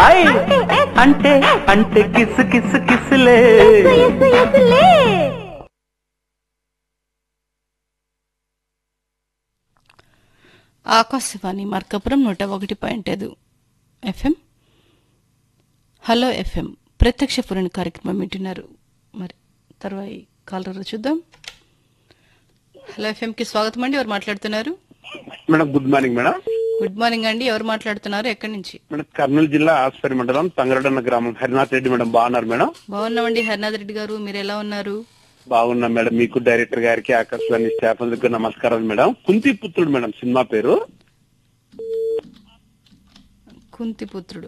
I అంటే అంటే కిస్ కిస్ కిస్లే ఎస్సు ఎస్సులే ఆకాశవాణి మార్కపురం నూట ఒకటి పాయింట్ ఐదు ఎఫ్ఎం హలో ఎఫ్ఎం ప్రత్యక్ష పురాణ కార్యక్రమం వింటున్నారు మరి తర్వాయి కాలర్ చూద్దాం హలో ఎఫ్ఎంకి స్వాగతం అండి ఎవరు మాట్లాడుతున్నారు madam good morning madam good morning అండి ఎవరు మాట్లాడుతున్నారు ఎక్కడి నుంచి మేడం కర్నూలు జిల్లా ఆస్పరి మండలం తంగరడన్న గ్రామం హరినాథ్ రెడ్డి మేడం బాగున్నారు మేడం బాగున్నామండి హరినాథ్ రెడ్డి గారు మీరు ఎలా ఉన్నారు బాగున్నాం మేడం మీకు డైరెక్టర్ గారికి ఆకాశవాణి స్టాఫ్ అందరికీ నమస్కారాలు మేడం కుంతి పుత్రుడు మేడం సినిమా పేరు కుంతిపుత్రుడు